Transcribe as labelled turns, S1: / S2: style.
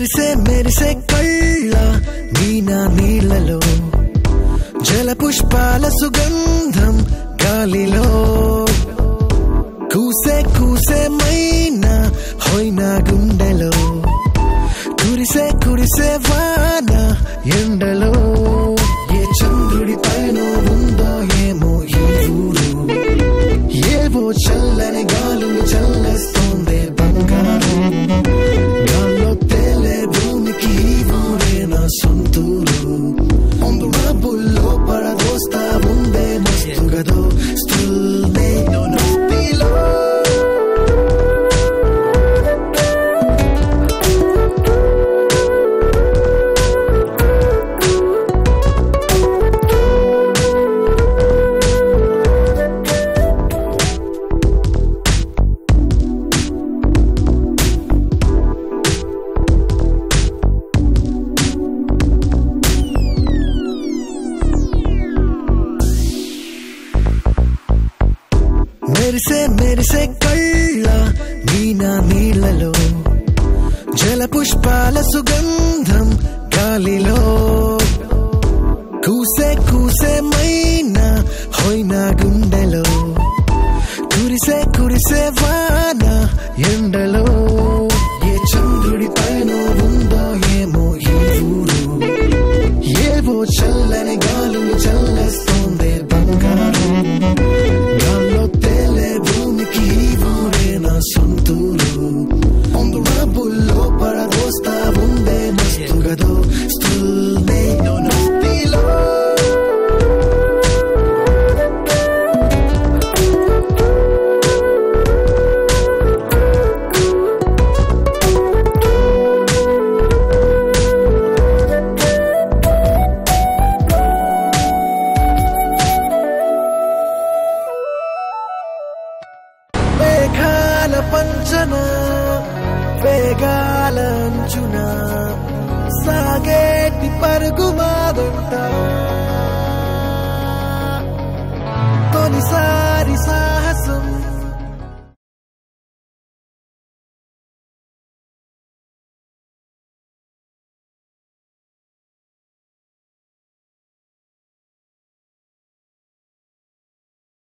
S1: మెరిసే మెరిసే కళ్ళ మీనా నీళ్లలో జల పుష్పాల సుగంధం గాలిలో కూసే కూసే మైనా హోయినా గుండెలో కురిసే కురిసే వాన ఎండలో ఏ చంద్రుడి పైన ఉందో ఏమో ఈ ఊరు ఏవో చల్లని గాలులు చల్లేస్తోందే బంగారం గాల్లో తేలే భూమికి ఈ ఊరే నా సొంతూరు మబ్బుల్లో పడదోస్తా ఉందే మస్తుగదో స్తుల్నే నొప్పిలో మెరిసే మెరిసే కళ్ళ మీనా నీళ్లలో జల పుష్పాల సుగంధం గాలిలో కూసే కూసే మైనా హోయినా గుండెలో కురిసే కురిసే వాన ఎండలో ఏ చంద్రుడి పైన ఉందో ఏమో ఈ ఊరు ఏవో చల్లని గాలులు చల్లేస్తోందే బంగారం గాల్లో తేలే భూమికి ఈ ఊరే నా సొంతూరు మబ్బుల్లో పడదోస్తా ఉందే మస్తుగదో స్తుల్నే నొప్పిలో మేఘాల పంచన వేగాల అంచున సాగేటి పరుగు మాదంట తొలిసారి సా